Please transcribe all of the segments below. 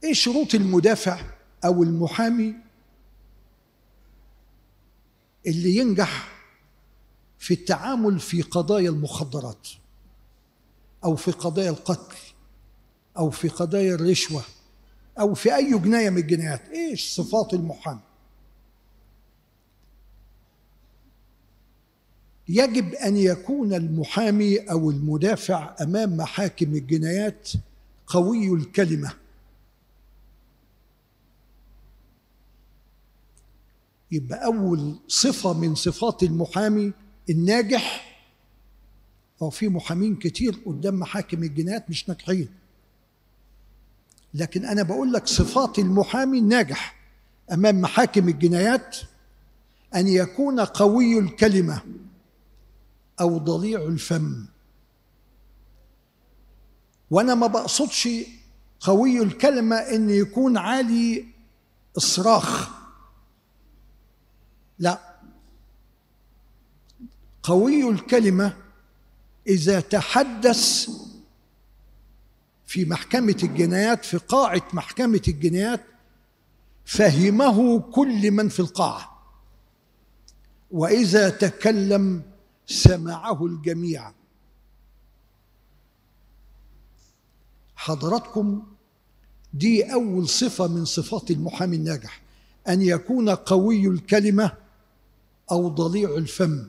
ايه شروط المدافع او المحامي اللي ينجح في التعامل في قضايا المخدرات او في قضايا القتل او في قضايا الرشوه او في اي جنايه من الجنايات ايش صفات المحامي يجب ان يكون المحامي او المدافع امام محاكم الجنايات قوي الكلمه يبقى اول صفه من صفات المحامي الناجح هو في محامين كتير قدام محاكم الجنايات مش ناجحين لكن انا بقول لك صفات المحامي الناجح امام محاكم الجنايات ان يكون قوي الكلمه او ضليع الفم وانا ما بقصدش قوي الكلمه ان يكون عالي الصراخ لا قوي الكلمه اذا تحدث في محكمه الجنايات في قاعه محكمه الجنايات فهمه كل من في القاعه واذا تكلم سمعه الجميع حضراتكم دي اول صفه من صفات المحامي الناجح ان يكون قوي الكلمه او ضليع الفم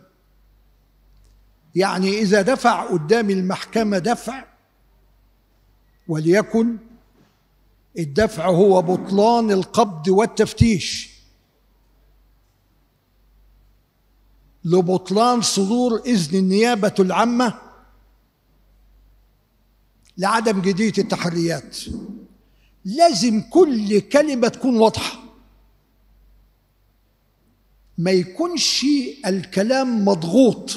يعني اذا دفع قدام المحكمه دفع وليكن الدفع هو بطلان القبض والتفتيش لبطلان صدور اذن النيابه العامه لعدم جديه التحريات لازم كل كلمه تكون واضحه ما يكونش الكلام مضغوط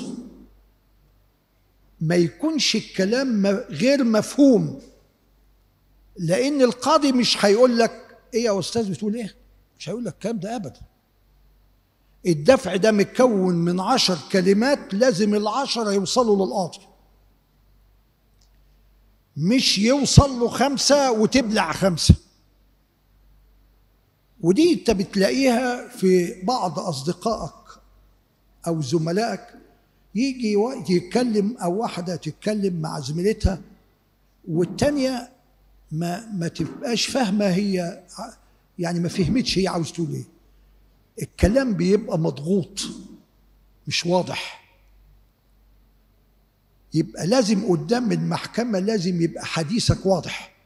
ما يكونش الكلام غير مفهوم لان القاضي مش هيقول لك ايه يا استاذ بتقول ايه مش هيقول لك الكلام ده ابدا الدفع ده متكون من عشر كلمات لازم العشرة يوصلوا للقاضي مش يوصل له خمسة وتبلع خمسة ودي انت بتلاقيها في بعض أصدقائك أو زملائك يجي وقت يتكلم أو واحدة تتكلم مع زميلتها والتانية ما ما تبقاش فاهمة هي يعني ما فهمتش هي عاوز تقول ايه الكلام بيبقى مضغوط مش واضح يبقى لازم قدام المحكمة لازم يبقى حديثك واضح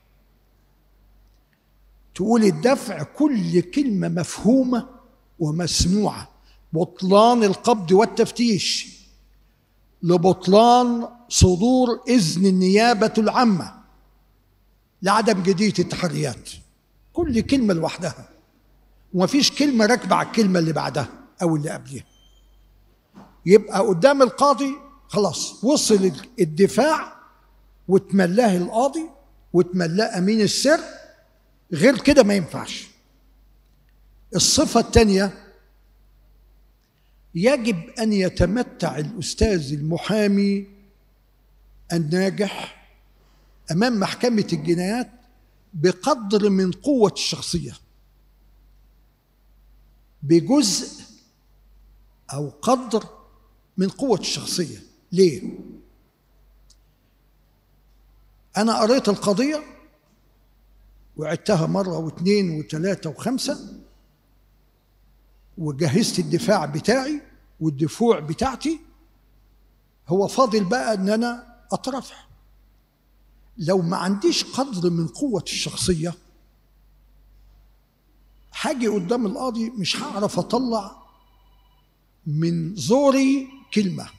تقول الدفع كل كلمة مفهومة ومسموعة بطلان القبض والتفتيش لبطلان صدور إذن النيابة العامة لعدم جدية التحريات كل كلمة لوحدها ومفيش كلمة راكبة على الكلمة اللي بعدها أو اللي قبلها يبقى قدام القاضي خلاص وصل الدفاع وتملاه القاضي وتملاه أمين السر غير كده ما ينفعش الصفة الثانية يجب أن يتمتع الأستاذ المحامي الناجح أمام محكمة الجنايات بقدر من قوة الشخصية بجزء أو قدر من قوة الشخصية ليه؟ أنا قريت القضية وعدتها مرة واثنين وثلاثة وخمسة وجهزت الدفاع بتاعي والدفوع بتاعتي هو فاضل بقى ان انا اترفع لو ما عنديش قدر من قوة الشخصية حاجة قدام القاضي مش هعرف اطلع من زوري كلمة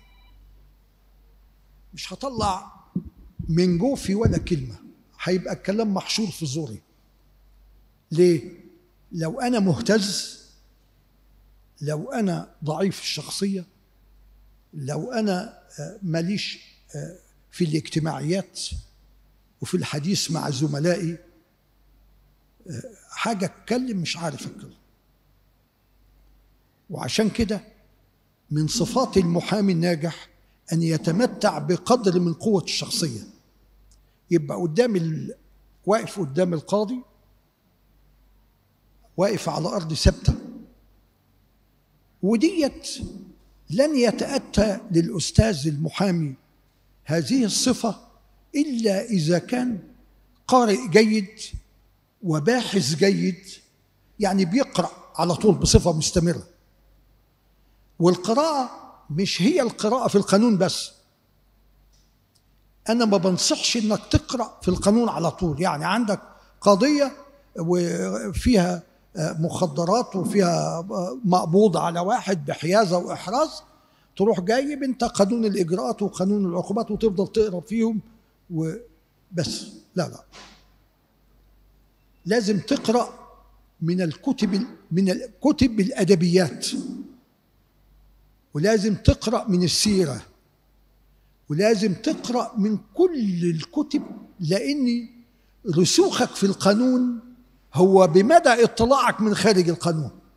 مش هطلع من جوفي ولا كلمة هيبقى الكلام محشور في زوري ليه؟ لو أنا مهتز لو أنا ضعيف الشخصية لو أنا ماليش في الاجتماعيات وفي الحديث مع زملائي حاجة أتكلم مش عارف أتكلم وعشان كده من صفات المحامي الناجح أن يتمتع بقدر من قوة الشخصية يبقى قدام ال... واقف قدام القاضي واقف على أرض ثابتة وديت لن يتأتى للأستاذ المحامي هذه الصفة إلا إذا كان قارئ جيد وباحث جيد يعني بيقرأ على طول بصفة مستمرة والقراءة مش هي القراءة في القانون بس أنا ما بنصحش إنك تقرأ في القانون على طول يعني عندك قضية وفيها مخدرات وفيها مقبوض على واحد بحيازة وإحراز تروح جايب أنت قانون الإجراءات وقانون العقوبات وتفضل تقرأ فيهم وبس لا لا لازم تقرأ من الكتب من الكتب الأدبيات ولازم تقرأ من السيرة ولازم تقرأ من كل الكتب لأن رسوخك في القانون هو بمدى اطلاعك من خارج القانون